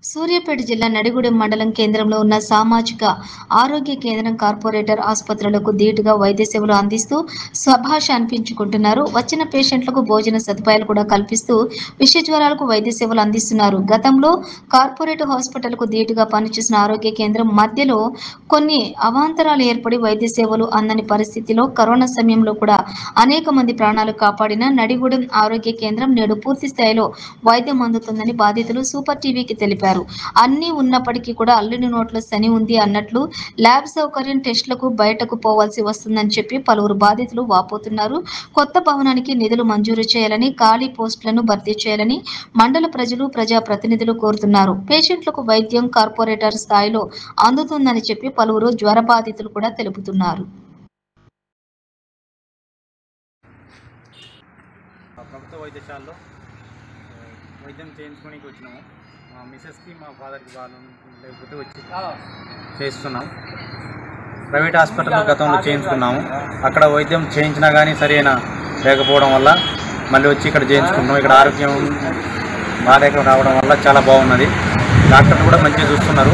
సూర్యాపేట జిల్లా నడిగూడెం మండలం కేంద్రంలో ఉన్న సామాజిక ఆరోగ్య కేంద్రం కార్పొరేటర్ ఆసుపత్రులకు ధీటుగా వైద్య సేవలు అందిస్తూ సభాష అనిపించుకుంటున్నారు వచ్చిన పేషెంట్లకు భోజన సదుపాయాలు కూడా కల్పిస్తూ విష జ్వరాలకు వైద్య సేవలు అందిస్తున్నారు గతంలో కార్పొరేట్ హాస్పిటల్కు ధీటుగా పనిచేసిన ఆరోగ్య కేంద్రం మధ్యలో కొన్ని అవాంతరాలు ఏర్పడి వైద్య సేవలు అందని పరిస్థితిలో కరోనా సమయంలో కూడా అనేక మంది ప్రాణాలు కాపాడిన నడిగూడెం ఆరోగ్య కేంద్రం నేడు పూర్తి స్థాయిలో వైద్యం అందుతుందని బాధితులు సూపర్ టీవీకి తెలిపారు అన్నీ ఉన్నప్పటికీ కూడా అల్లుని నోట్లో శని ఉంది అన్నట్లు ల్యాబ్ సౌకర్యం టెస్టులకు బయటకు పోవాల్సి వస్తుందని చెప్పి పలువురు బాధితులు వాపోతున్నారు కొత్త భవనానికి నిధులు మంజూరు చేయాలని ఖాళీ పోస్టులను భర్తీ చేయాలని మండల ప్రజలు ప్రజా ప్రతినిధులు కోరుతున్నారు పేషెంట్లకు వైద్యం కార్పొరేటర్ స్థాయిలో అందుతుందని చెప్పి పలువురు జ్వర బాధితులు కూడా తెలుపుతున్నారు ఆ ప్రభుత్వ వైద్యశాలలో ఆ, వైద్యం చేయించుకోనికి వచ్చినాము మా మిసెస్కి మా ఫాదర్కి బాగా లేకపోతే వచ్చి చేస్తున్నాం ప్రైవేట్ హాస్పిటల్లో గతంలో చేయించుకున్నాము అక్కడ వైద్యం చేయించినా కానీ సరైన లేకపోవడం వల్ల మళ్ళీ వచ్చి ఇక్కడ చేయించుకున్నాం ఇక్కడ ఆరోగ్యం బాగాలేక రావడం వల్ల చాలా బాగున్నది డాక్టర్లు కూడా మంచిగా చూస్తున్నారు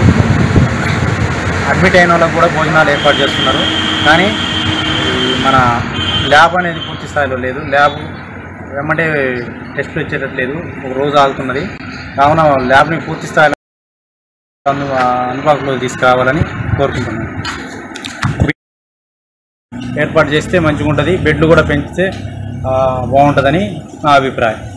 అడ్మిట్ అయిన వాళ్ళకు కూడా భోజనాలు ఏర్పాటు చేస్తున్నారు కానీ ఈ మన ల్యాబ్ అనేది పూర్తి స్థాయిలో లేదు ల్యాబ్ వెంబడే టెస్టులు వచ్చేటట్లేదు ఒక రోజు ఆగుతున్నది కావున ల్యాబ్ని పూర్తి స్థాయిలో అందు అందుబాటులోకి తీసుకురావాలని కోరుకుంటున్నాను ఏర్పాటు చేస్తే మంచిగా ఉంటుంది బెడ్లు కూడా పెంచితే ఆ, బాగుంటుందని నా అభిప్రాయం